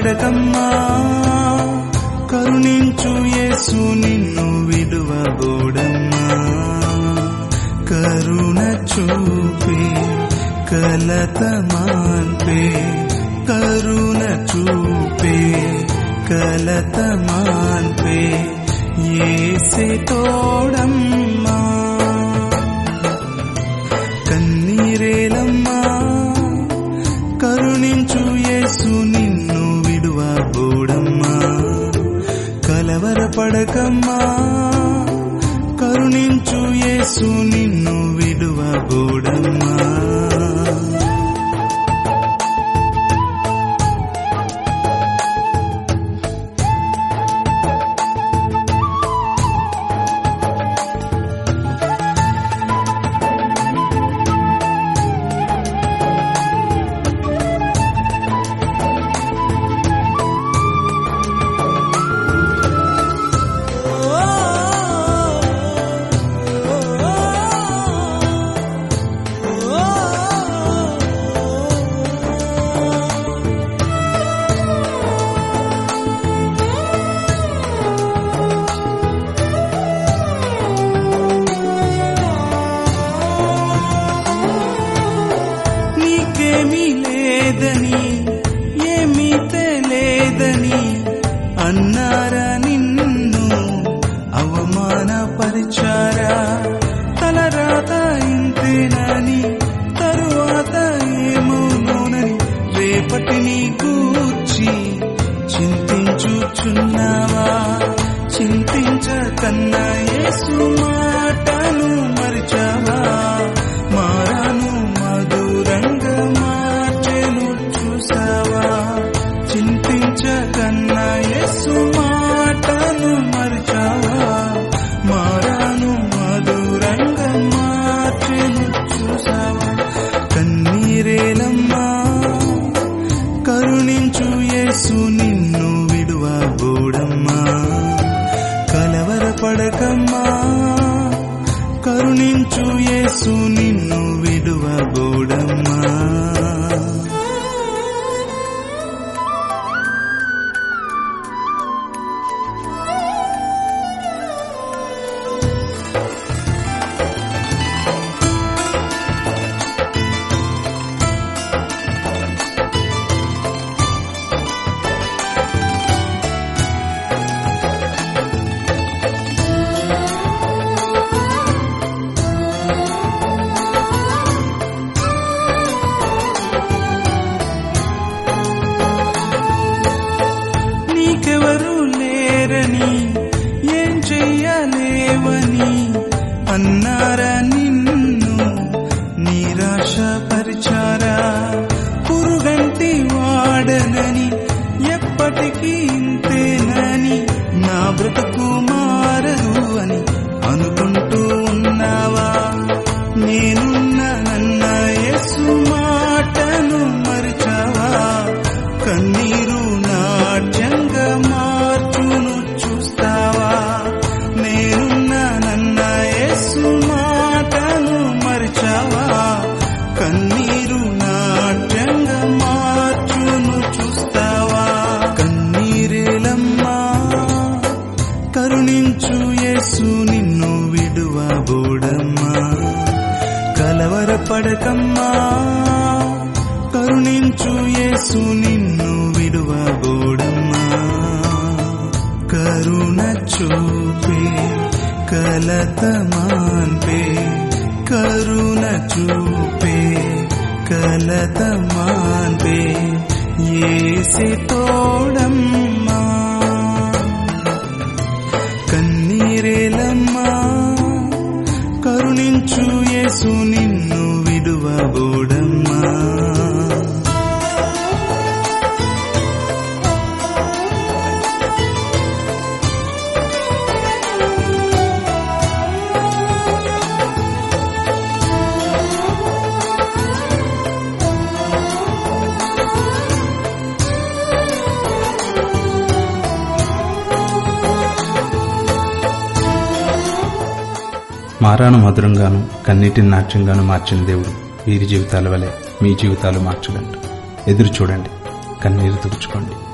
కలవరపడకమ్మా కరుణించు యేసు నిన్ను విడువబోడమ్మా కరుణ చూపే కలత మాన్పే కరుణ చూపే కలత మాన్పే ఏసే తోడమ్మా కన్నీరేలమ్మా కరుణించు యేసు నిన్ను విడువబోడమ్మా కలవరపడకమ్మా కరుణించు యేసు నిన్ను విడువబోడమ్మా నీకేమీ లేదని ఏమీ తెలియదని అన్నారా నిన్ను అవమానపరిచారా తలరాత ఇంతేనని తరువాత ఏమోనోనని రేపటిని గూర్చి చింతించుచున్నావా చింతించకన్నా యేసు మాటను మరిచావా మారాను మధురంగా మార్చెను చూసావా చింతించకన్నా యేసు మాటను మరిచావా మారాను మధురంగా మార్చెను చూసావా కన్నీరేలమ్మా కరుణించు యేసు నిన్ను విడువబోడమ్మా కలవరపడకమ్మా కరుణించు యేసు నిన్ను విడువబోడమ్మా నీకెవరు లేరని ఏం చెయ్యలేవని అన్నారా నిన్ను నిరాశపరిచారా పురుగంటి వాడనని ఎప్పటికీ ఇంతేనని నా బ్రతుకు మారదు అని అనుకుంటూ ఉన్నావా నేనున్నానన్న యేసు మాటను మరిచావా కన్నీరు నాట్యంగా మార్చును చూస్తావా నేనున్నానన్న యేసు మాటను మరిచావా కన్నీరు నాట్యంగా మార్చును చూస్తావా కన్నీరేలమ్మా కరుణించు యేసు నిన్ను విడువబోడమ్మా కలవరపడకమ్మా కరుణించు యేసు నిన్ను విడువబోడమ్మా కరుణ చూపే కలత మాన్పే కరుణ చూపే కలత మాన్పే ఏసి తోడమ్మా కన్నీరేలమ్మా కరుణించు యేసు నిన్ను విడువబోడమ్మా మారాను మధురంగాను కన్నీటిని నాట్యంగాను మార్చిన దేవుడు వీరి జీవితాల వలె మీ జీవితాలు మార్చగలడు ఎదురు చూడండి కన్నీరు తుడుచుకోండి